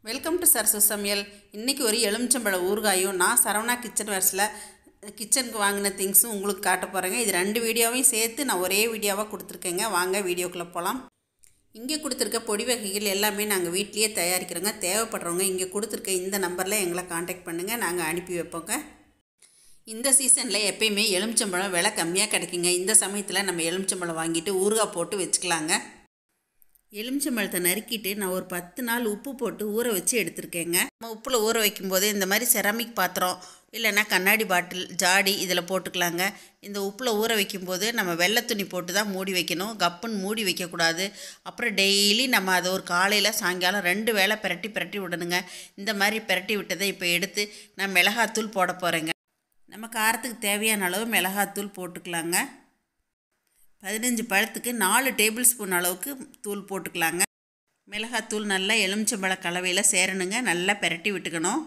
welcome to Sarasu சமையல் இன்றைக்கி ஒரு எலுமிச்சம்பழ ஊறுகாயும் நான் சரவணா கிச்சன் வேர்ஸில் கிச்சனுக்கு வாங்கின திங்ஸும் உங்களுக்கு காட்ட போகிறேங்க இது ரெண்டு வீடியோவையும் சேர்த்து நான் ஒரே வீடியோவாக கொடுத்துருக்கேங்க வாங்க வீடியோக்குள்ளே போகலாம் இங்கே கொடுத்துருக்க பொடி வகைகள் எல்லாமே நாங்கள் வீட்லேயே தயாரிக்கிறோங்க தேவைப்படுறவங்க இங்கே கொடுத்துருக்க இந்த நம்பரில் எங்களை காண்டாக்ட் பண்ணுங்கள் நாங்கள் அனுப்பி வைப்போங்க இந்த சீசனில் எப்பயுமே எலுமிச்சம்பழம் விலை கம்மியாக கிடைக்குங்க இந்த சமயத்தில் நம்ம எலுமிச்சம்பழம் வாங்கிட்டு ஊறுகாய் போட்டு வச்சுக்கலாங்க எலுமிச்சம்பழத்தை நறுக்கிட்டு நான் ஒரு பத்து நாள் உப்பு போட்டு ஊற வச்சு எடுத்திருக்கேங்க நம்ம உப்பில் ஊற வைக்கும்போது இந்த மாதிரி செராமிக் பாத்திரம் இல்லைன்னா கண்ணாடி பாட்டில் ஜாடி இதில் போட்டுக்கலாங்க இந்த உப்பில் ஊற வைக்கும்போது நம்ம வெள்ளை துணி போட்டு தான் மூடி வைக்கணும் கப்புன்னு மூடி வைக்கக்கூடாது அப்புறம் டெய்லி நம்ம அதை ஒரு காலையில் சாயங்காலம் ரெண்டு வேளை பிரட்டி பிரட்டி விடணுங்க இந்த மாதிரி பிரட்டி விட்டதை இப்போ எடுத்து நான் மிளகாத்தூள் போட போகிறேங்க நம்ம காரத்துக்கு தேவையான அளவு மிளகாத்தூள் போட்டுக்கலாங்க பதினஞ்சு பழத்துக்கு நாலு டேபிள் ஸ்பூன் அளவுக்கு தூள் போட்டுக்கலாங்க மிளகாத்தூள் நல்லா எலுமிச்சம்பழ கலவையில் சேரணுங்க நல்லா பெரட்டி விட்டுக்கணும்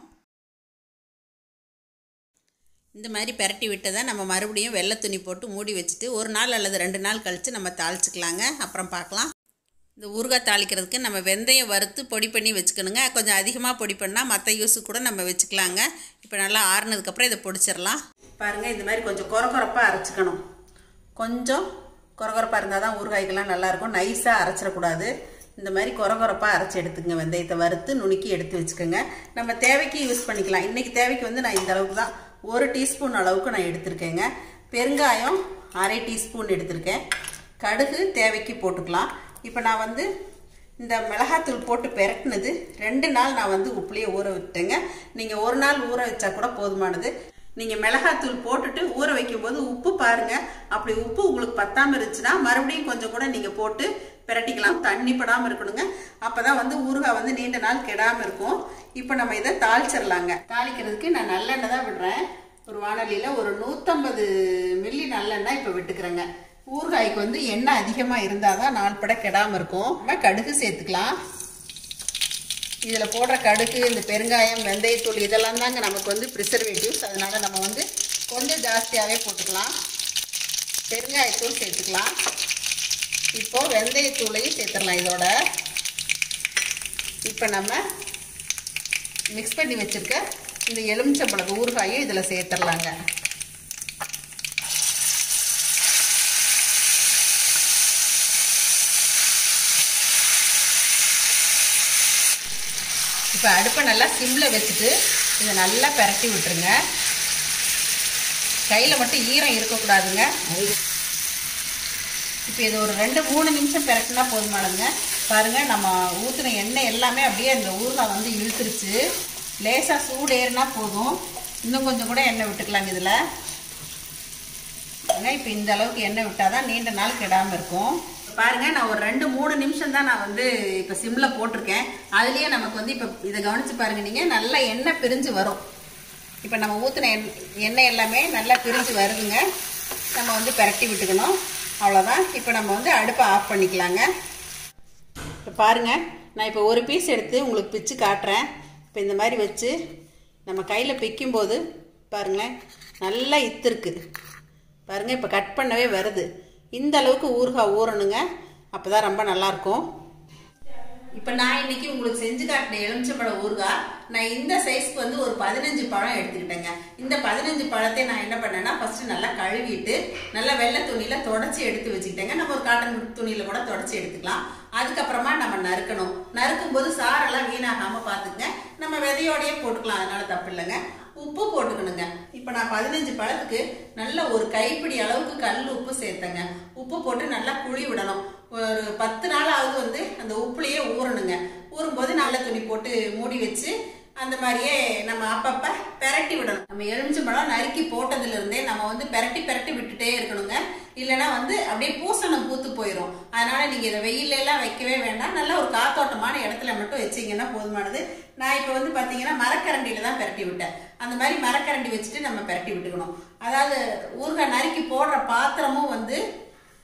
இந்த மாதிரி பெரட்டி விட்டதை நம்ம மறுபடியும் வெள்ளை துணி போட்டு மூடி வச்சுட்டு ஒரு நாள் அல்லது ரெண்டு நாள் கழித்து நம்ம தாளிச்சிக்கலாங்க அப்புறம் பார்க்கலாம் இந்த ஊறுகாய் தாளிக்கிறதுக்கு நம்ம வெந்தயம் வறுத்து பொடி பண்ணி வச்சுக்கணுங்க கொஞ்சம் அதிகமாக பொடி பண்ணால் மற்ற யூஸுக்கு கூட நம்ம வச்சுக்கலாங்க இப்போ நல்லா ஆறுனதுக்கப்புறம் இதை பொடிச்சிடலாம் பாருங்கள் இந்த மாதிரி கொஞ்சம் குறை குறைப்பாக அரைச்சிக்கணும் கொஞ்சம் குறகுறப்பாக இருந்தால் தான் ஊறுகாய்க்கெல்லாம் நல்லாயிருக்கும் நைஸாக அரைச்சிடக்கூடாது இந்த மாதிரி குறகுறப்பாக அரைச்சி எடுத்துக்கங்க வெந்தயத்தை வறுத்து நுணுக்கி எடுத்து வச்சுக்கோங்க நம்ம தேவைக்கு யூஸ் பண்ணிக்கலாம் இன்றைக்கி தேவைக்கு வந்து நான் இந்த அளவுக்கு தான் ஒரு டீஸ்பூன் அளவுக்கு நான் எடுத்திருக்கேங்க பெருங்காயம் அரை டீஸ்பூன் எடுத்திருக்கேன் கடுகு தேவைக்கு போட்டுக்கலாம் இப்போ நான் வந்து இந்த மிளகாத்தூள் போட்டு பெரட்டினது ரெண்டு நாள் நான் வந்து உப்புலேயே ஊற விட்டேங்க நீங்கள் ஒரு நாள் ஊற வச்சா கூட போதுமானது நீங்கள் மிளகாத்தூள் போட்டுட்டு ஊற வைக்கும்போது உப்பு பாருங்கள் அப்படி உப்பு உங்களுக்கு பத்தாமல் இருந்துச்சுன்னா மறுபடியும் கொஞ்சம் கூட நீங்கள் போட்டு பிரட்டிக்கலாம் தண்ணி படாமல் இருக்கணுங்க அப்போ தான் வந்து ஊறுகாய் வந்து நீண்ட நாள் கெடாமல் இருக்கும் இப்போ நம்ம இதை தாளிச்சிடலாங்க தாளிக்கிறதுக்கு நான் நல்லெண்ணெய் தான் விடுறேன் ஒரு வானொலியில் ஒரு நூற்றம்பது மில்லி நல்லெண்ணெய் இப்போ விட்டுக்கிறேங்க ஊறுகாய்க்கு வந்து எண்ணெய் அதிகமாக இருந்தால் தான் நாள் பட கெடாமல் இருக்கும் நம்ம கடுகு சேர்த்துக்கலாம் இதில் போடுற கடுகு இந்த பெருங்காயம் வெந்தயத்தூள் இதெல்லாம் தாங்க நமக்கு வந்து ப்ரிசர்வேட்டிவ்ஸ் அதனால் நம்ம வந்து கொஞ்சம் ஜாஸ்தியாகவே போட்டுக்கலாம் பெருங்காயத்தூள் சேர்த்துக்கலாம் இப்போது வெந்தயத்தூளையும் சேர்த்துடலாம் இதோட இப்போ நம்ம மிக்ஸ் பண்ணி வச்சுருக்க இந்த எலுமிச்சம்பழம் ஊறுகாயும் இதில் சேர்த்துடலாங்க இப்போ அடுப்பை நல்லா சிம்மில் வச்சுட்டு இதை நல்லா பரட்டி விட்டுருங்க கையில் மட்டும் ஈரம் இருக்கக்கூடாதுங்க இப்போ இது ஒரு ரெண்டு மூணு நிமிஷம் பரட்டினா போதுமானதுங்க பாருங்கள் நம்ம ஊற்றின எண்ணெய் எல்லாமே அப்படியே அந்த ஊறுகாய் வந்து இழுத்துருச்சு லேசாக சூடு ஏறினா போதும் இன்னும் கொஞ்சம் கூட எண்ணெய் விட்டுக்கலாங்க இதில் ஏன்னா இப்போ இந்த அளவுக்கு எண்ணெய் விட்டால் தான் நீண்ட நாள் கெடாமல் இருக்கும் பாருங்க நான் ஒரு ரெண்டு மூணு நிமிஷம் தான் நான் வந்து இப்போ சிம்மில் போட்டிருக்கேன் அதுலேயே நமக்கு வந்து இப்போ இதை கவனித்து பாருங்க நீங்கள் நல்லா எண்ணெய் பிரிஞ்சு வரும் இப்போ நம்ம ஊற்றின எண் எண்ணெய் எல்லாமே நல்லா பிரிஞ்சு வருதுங்க நம்ம வந்து பரட்டி விட்டுக்கணும் அவ்வளோதான் இப்போ நம்ம வந்து அடுப்பை ஆஃப் பண்ணிக்கலாங்க இப்போ பாருங்கள் நான் இப்போ ஒரு பீஸ் எடுத்து உங்களுக்கு பிச்சு காட்டுறேன் இப்போ இந்த மாதிரி வச்சு நம்ம கையில் பிக்கும்போது பாருங்களேன் நல்லா இத்துருக்கு பாருங்கள் இப்போ கட் பண்ணவே வருது இந்த அளவுக்கு ஊறுகாய் ஊறணுங்க அப்போ தான் ரொம்ப நல்லாயிருக்கும் இப்போ நான் இன்னைக்கு உங்களுக்கு செஞ்சு காட்டின எலுமிச்சம்பழம் ஊறுகாய் நான் இந்த சைஸ்க்கு வந்து ஒரு பதினஞ்சு பழம் எடுத்துக்கிட்டேங்க இந்த பதினஞ்சு பழத்தை நான் என்ன பண்ணேன்னா ஃபர்ஸ்ட் நல்லா கழுவிட்டு நல்லா வெள்ளை துணியில தொடச்சி எடுத்து வச்சுக்கிட்டேங்க நம்ம ஒரு காட்டன் துணியில கூட தொடச்சி எடுத்துக்கலாம் அதுக்கப்புறமா நம்ம நறுக்கணும் நறுக்கும் போது சாரெல்லாம் வீணாகாம பார்த்துக்கங்க நம்ம விதையோடயே போட்டுக்கலாம் அதனால தப்பு இல்லைங்க உப்பு போட்டுக்கணுங்க இப்போ நான் பதினஞ்சு பழத்துக்கு நல்ல ஒரு கைப்பிடி அளவுக்கு கல் உப்பு சேர்த்தேங்க உப்பு போட்டு நல்லா குழி விடணும் ஒரு பத்து நாளாவது வந்து அந்த உப்புலேயே ஊறணுங்க ஊறும்போது நல்ல துணி போட்டு மூடி வச்சு அந்த மாதிரியே நம்ம அப்பப்ப பெரட்டி விடணும் நம்ம எலுமிச்சை பழம் நறுக்கி போட்டதுல இருந்தே நம்ம வந்து பெரட்டி பெரட்டி விட்டுட்டே இருக்கணுங்க இல்லைன்னா வந்து அப்படியே பூசணம் பூத்து போயிடும் அதனால நீங்க இதை வெயில எல்லாம் வைக்கவே வேண்டாம் நல்ல ஒரு காத்தோட்டமான இடத்துல மட்டும் வச்சீங்கன்னா போதுமானது நான் இப்போ வந்து பார்த்தீங்கன்னா மரக்கரண்டியில தான் பெரட்டி விட்டேன் அந்த மாதிரி மரக்கரண்டி வச்சுட்டு நம்ம பெரட்டி விட்டுக்கணும் அதாவது ஊறுகாய் நறுக்கி போடுற பாத்திரமும் வந்து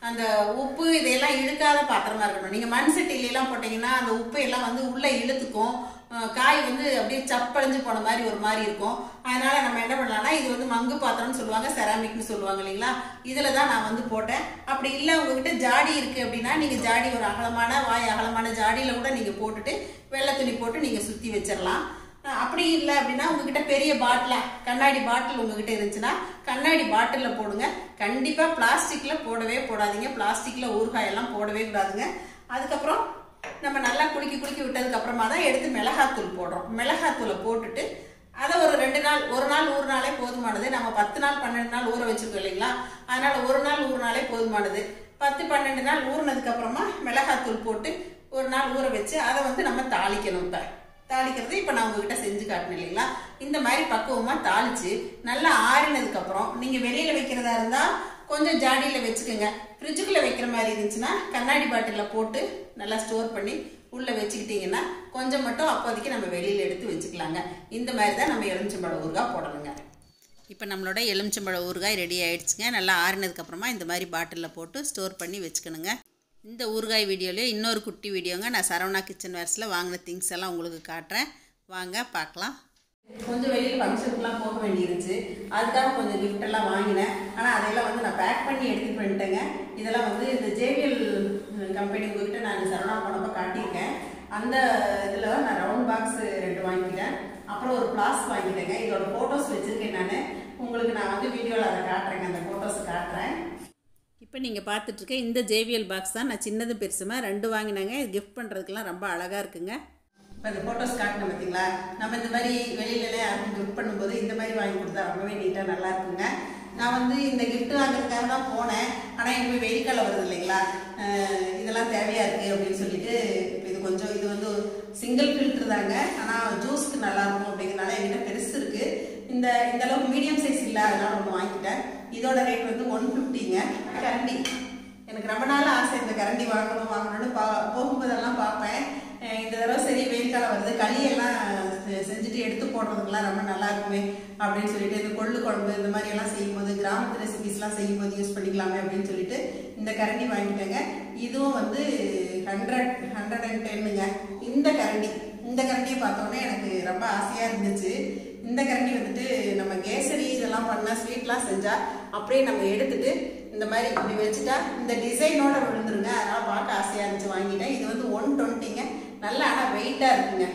அந்த உப்பு இதையெல்லாம் இழுக்காத பாத்திரமா இருக்கணும் நீங்க மண் சட்டிலாம் போட்டீங்கன்னா அந்த உப்பு எல்லாம் வந்து உள்ள இழுத்துக்கும் அஹ் காய் வந்து அப்படியே சப்பழிஞ்சு போன மாதிரி ஒரு மாதிரி இருக்கும் அதனால நம்ம என்ன பண்ணலாம்னா இது வந்து மங்கு பாத்திரம்னு சொல்லுவாங்க செராமிக்னு சொல்லுவாங்க இல்லைங்களா இதுல தான் நான் வந்து போட்டேன் அப்படி இல்லை உங்ககிட்ட ஜாடி இருக்கு அப்படின்னா நீங்க ஜாடி ஒரு அகலமான வாய் அகலமான ஜாடியில கூட நீங்க போட்டுட்டு வெள்ளை துணி போட்டு நீங்க சுத்தி வச்சிடலாம் அஹ் அப்படி இல்லை அப்படின்னா உங்ககிட்ட பெரிய பாட்டிலா கண்ணாடி பாட்டில் உங்ககிட்ட இருந்துச்சுன்னா கண்ணாடி பாட்டிலில் போடுங்க கண்டிப்பா பிளாஸ்டிக்ல போடவே போடாதீங்க பிளாஸ்டிக்ல ஊறுகாய் எல்லாம் போடவே கூடாதுங்க அதுக்கப்புறம் நம்ம நல்லா குலுக்கி குலுக்கி விட்டதுக்கு அப்புறமா தான் எடுத்து மிளகாத்தூள் போடுறோம் மிளகாத்தூளை போட்டுட்டு அதை ஒரு ரெண்டு நாள் ஒரு நாள் ஊறினாலே போதுமானது நம்ம பத்து நாள் பன்னெண்டு நாள் ஊற வச்சிருக்கோம் இல்லைங்களா அதனால ஒரு நாள் ஊறினாலே போதுமானது பத்து பன்னெண்டு நாள் ஊறினதுக்கு அப்புறமா மிளகாத்தூள் போட்டு ஒரு நாள் ஊற வச்சு அதை வந்து நம்ம தாளிக்கணும் இப்போ தாளிக்கிறது இப்போ நான் உங்ககிட்ட செஞ்சு காட்டினேன் இல்லைங்களா இந்த மாதிரி பக்குவமாக தாளிச்சு நல்லா ஆறினதுக்கு அப்புறம் நீங்கள் வெளியில் வைக்கிறதா இருந்தால் கொஞ்சம் ஜாடியில் வச்சுக்கோங்க ஃப்ரிட்ஜுக்குள்ளே வைக்கிற மாதிரி இருந்துச்சுன்னா கண்ணாடி பாட்டிலில் போட்டு நல்லா ஸ்டோர் பண்ணி உள்ளே வச்சுக்கிட்டிங்கன்னா கொஞ்சம் மட்டும் அப்போதைக்கு நம்ம வெளியில் எடுத்து வச்சுக்கலாங்க இந்த மாதிரி தான் நம்ம எலுமிச்சம்பழம் ஊறுகாய் போடணுங்க இப்போ நம்மளோட எலுமிச்சம்பழ ஊறுகாய் ரெடி ஆயிடுச்சுங்க நல்லா ஆறினதுக்கப்புறமா இந்த மாதிரி பாட்டிலில் போட்டு ஸ்டோர் பண்ணி வச்சுக்கணுங்க இந்த ஊறுகாய் வீடியோலேயே இன்னொரு குட்டி வீடியோங்க நான் சரவணா கிச்சன் வேர்ஸில் வாங்கின திங்ஸ் எல்லாம் உங்களுக்கு காட்டுறேன் வாங்க பார்க்கலாம் கொஞ்சம் வெளியில் ஃபங்க்ஷனுக்குலாம் போக வேண்டியிருந்துச்சு அதுக்காக கொஞ்சம் gift எல்லாம் வாங்கினேன் ஆனால் அதையெல்லாம் வந்து நான் பேக் பண்ணி எடுத்துகிட்டு வந்துட்டேங்க இதெல்லாம் வந்து இந்த ஜேவிஎல் கம்பெனி உங்ககிட்ட நான் சரவணா போனப்போ காட்டியிருக்கேன் அந்த இதில் நான் ரவுண்ட் பாக்ஸ் ரெண்டு வாங்கிட்டேன் அப்புறம் ஒரு பிளாஸ் வாங்கிட்டேங்க இதோட ஃபோட்டோஸ் வச்சுருக்கேன் நான் உங்களுக்கு நான் வந்து வீடியோவில் அதை காட்டுறேங்க அந்த ஃபோட்டோஸ் காட்டுறேன் இப்போ நீங்கள் பார்த்துட்ருக்க இந்த ஜேவிஎல் பாக்ஸ் தான் நான் சின்னது பெருசுமா ரெண்டு வாங்கினாங்க இது கிஃப்ட் பண்ணுறதுக்கெல்லாம் ரொம்ப அழகாக இருக்குங்க இப்போ இந்த ஃபோட்டோஸ் காட்டினேன் பார்த்தீங்களா நம்ம இந்த மாதிரி வெளியில யாருக்கும் கிஃப்ட் பண்ணும்போது இந்த மாதிரி வாங்கி கொடுத்தா ரொம்பவே நீட்டாக நல்லா இருக்குங்க நான் வந்து இந்த gift வாங்குறதுக்காக தான் போனேன் ஆனால் எனக்கு வெயில் காலம் வருது இல்லைங்களா அஹ் இதெல்லாம் தேவையாக இருக்குது அப்படின்னு சொல்லிட்டு இப்போ இது கொஞ்சம் இது வந்து சிங்கிள் ஃபில்டர் தாங்க ஆனால் ஜூஸ்க்கு நல்லா இருக்கும் அப்படிங்கிறனால என்கிட்ட பெருசு இருக்குது இந்த இந்த அளவுக்கு மீடியம் சைஸ் இல்லை அதனால ஒன்று வாங்கிட்டேன் இதோட ரேட் வந்து ஒன் ஃபிஃப்டிங்க கரண்டி எனக்கு ரொம்ப நாள் ஆசை இந்த கரண்டி வாங்கணும் வாங்கணும்னு பா போகும்போதெல்லாம் பார்ப்பேன் அஹ் இந்த தடவை சரி வெயில் காலம் வருது களியெல்லாம் செ- செஞ்சுட்டு எடுத்து போடுறதுக்கெல்லாம் ரொம்ப நல்லா இருக்குமே அப்படின்னு சொல்லிட்டு இந்த கொள்ளு குழம்பு இந்த மாதிரி எல்லாம் செய்யும்போது கிராமத்து ரெசிபிஸ்லாம் செய்யும்போது யூஸ் பண்ணிக்கலாமே அப்படின்னு சொல்லிட்டு இந்த கரண்டி வாங்கிட்டேங்க இதுவும் வந்து ஹண்ட்ரட் ஹண்ட்ரட் அண்ட் டென்னுங்க இந்த கரண்டி இந்த கரண்டியை பார்த்தோன்னே எனக்கு ரொம்ப ஆசையாக இருந்துச்சு இந்த கரண்டி வந்துட்டு நம்ம கேசரி இதெல்லாம் பண்ண ஸ்வீட்லாம் செஞ்சால் அப்படியே நம்ம எடுத்துட்டு இந்த மாதிரி இப்படி வச்சுட்டா இந்த டிசைனோட விழுந்துருங்க அதனால பார்க்க ஆசையாக இருந்துச்சு வாங்கிட்டேன் இது வந்து ஒன் டுவெண்ட்டிங்க நல்லா ஆனால் வெயிட்டாக இருக்குங்க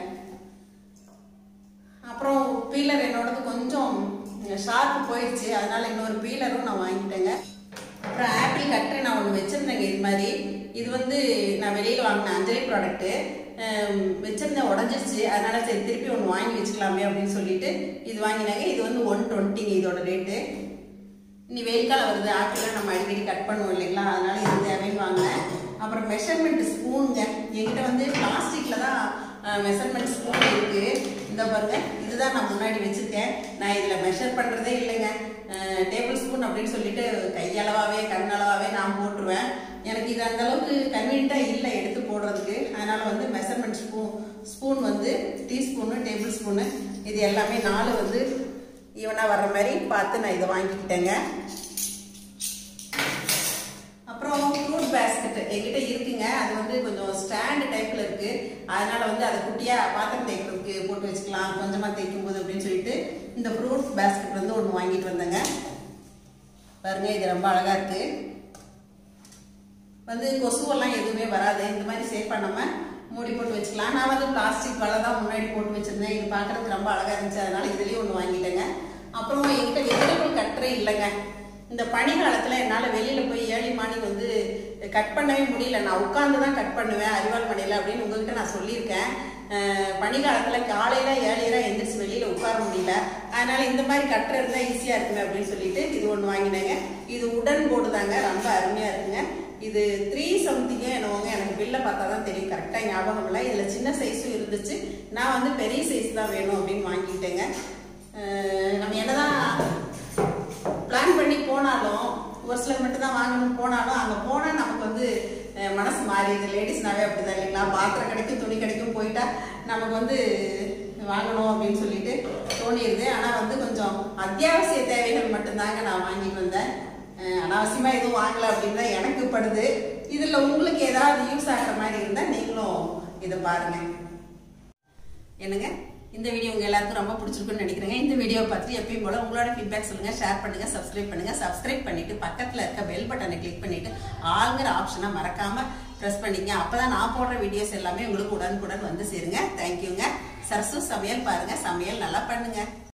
அப்புறம் பீலர் என்னோடது கொஞ்சம் ஷார்ப் போயிடுச்சு அதனால இன்னொரு பீலரும் நான் வாங்கிட்டேங்க அப்புறம் ஆப்பிள் கட்டரை நான் ஒன்று வச்சிருந்தேங்க இது மாதிரி இது வந்து நான் வெளியில் வாங்கின அஞ்சலி ப்ராடக்ட்டு வச்சிருந்தேன் உடஞ்சிருச்சு அதனால சரி திருப்பி ஒன்று வாங்கி வச்சுக்கலாமே அப்படின்னு சொல்லிட்டு இது வாங்கினாங்க இது வந்து ஒன் டுவெண்ட்டிங்க இதோட ரேட்டு இனி வெயில் காலம் வருது ஆப்பிள்லாம் நம்ம அடிக்கடி கட் பண்ணுவோம் இல்லைங்களா அதனால இது தேவைன்னு வாங்கினேன் அப்புறம் மெஷர்மெண்ட் ஸ்பூனுங்க என்கிட்ட வந்து பிளாஸ்டிக்கில் தான் மெஷர்மெண்ட் ஸ்பூன் இருக்கு இந்த பாருங்க இதுதான் நான் முன்னாடி வச்சிருக்கேன் நான் இதில் மெஷர் பண்ணுறதே இல்லைங்க டேபிள் ஸ்பூன் அப்படின்னு சொல்லிட்டு கையளவாவே கண்ணளவாவே நான் போட்டுருவேன் எனக்கு இது அந்த அளவுக்கு கன்வீனியண்ட்டாக இல்லை எடுத்து போடுறதுக்கு அதனால வந்து மெஷர்மெண்ட் ஸ்பூன் ஸ்பூன் வந்து டீஸ்பூனு டேபிள் ஸ்பூனு இது எல்லாமே நாலு வந்து ஈவனாக வர்ற மாதிரி பார்த்து நான் இதை வாங்கிக்கிட்டேங்க அப்புறம் ஃப்ரூட் பேஸ்கெட் என்கிட்ட இருக்குங்க அது வந்து கொஞ்சம் ஸ்டாண்ட் டைப்ல இருக்கு அதனால வந்து அதை குட்டியா பாத்திரம் தேய்க்கிறதுக்கு போட்டு வச்சுக்கலாம் கொஞ்சமா தேய்க்கும் போது அப்படின்னு சொல்லிட்டு இந்த ஃப்ரூட் பேஸ்கெட் வந்து ஒன்று வாங்கிட்டு வந்தேங்க பாருங்க இது ரொம்ப அழகா இருக்கு வந்து கொசுவெல்லாம் எதுவுமே வராது இந்த மாதிரி சேஃப் பண்ணாம மூடி போட்டு வச்சுக்கலாம் நான் வந்து பிளாஸ்டிக் வலை தான் முன்னாடி போட்டு வச்சிருந்தேன் இது பார்க்கறதுக்கு ரொம்ப அழகா இருந்துச்சு அதனால இதுலயும் ஒன்று வாங்கிட்டேங்க அப்புறம் என்கிட்ட வெஜிடபிள் கட்டரே இல்லைங்க இந்த பனி காலத்துல என்னால வெளியில போய் ஏழி மார்னிங் வந்து கட் பண்ணவே முடியல நான் உட்கார்ந்து தான் கட் பண்ணுவேன் அரிவாள் மணியில அப்படின்னு உங்ககிட்ட நான் சொல்லியிருக்கேன் அஹ் பனி காலத்துல காலையில ஏழியரா எந்திரிச்சு வெளியில உட்கார முடியல அதனால இந்த மாதிரி கட்டுற இருந்தா ஈஸியா இருக்குமே அப்படின்னு சொல்லிட்டு இது ஒன்று வாங்கினேங்க இது உடன் போர்டு தாங்க ரொம்ப அருமையா இருக்குங்க இது த்ரீ சம்திங்க என்னவோங்க எனக்கு பில்லை பார்த்தா தான் தெரியும் கரெக்டாக ஞாபகம் இல்லை இதில் சின்ன சைஸும் இருந்துச்சு நான் வந்து பெரிய சைஸ் தான் வேணும் அப்படின்னு வாங்கிட்டேங்க அஹ் நம்ம என்னதான் பிளான் பண்ணி போனாலும் ஒரு சிலர் மட்டும் தான் வாங்கணும்னு போனாலும் அங்கே போனால் நமக்கு வந்து அஹ், மனசு மாறிடுது லேடிஸ்னாவே அப்படிதான் இல்லைங்களா பாத்திரம் கிடைக்கும் துணி கிடைக்கும் போயிட்டா நமக்கு வந்து வாங்கணும் அப்படின்னு சொல்லிட்டு தோணிடுது ஆனால் வந்து கொஞ்சம் அத்தியாவசிய தேவைகள் மட்டும்தாங்க நான் வாங்கிட்டு வந்தேன் அஹ் அனாவசியமா எதுவும் வாங்கல அப்படின்னு தான் எனக்கு படுது இதுல உங்களுக்கு ஏதாவது யூஸ் ஆகிற மாதிரி இருந்தா நீங்களும் இதை பாருங்க என்னங்க இந்த வீடியோ உங்க எல்லாருக்கும் ரொம்ப பிடிச்சிருக்குன்னு நினைக்கிறேங்க இந்த வீடியோ பார்த்து எப்பயும் போல உங்களோட ஃபீட்பேக் சொல்லுங்க ஷேர் பண்ணுங்க சப்ஸ்கிரைப் பண்ணுங்க சப்ஸ்கிரைப் பண்ணிட்டு பக்கத்துல இருக்க பெல் பட்டனை கிளிக் பண்ணிட்டு ஆளுங்கிற ஆப்ஷனை மறக்காம ப்ரெஸ் பண்ணிங்க அப்பதான் நான் போடுற வீடியோஸ் எல்லாமே உங்களுக்கு உடனுக்குடன் வந்து சேருங்க தேங்க்யூங்க சரசு சமையல் பாருங்க சமையல் நல்லா பண்ணுங்க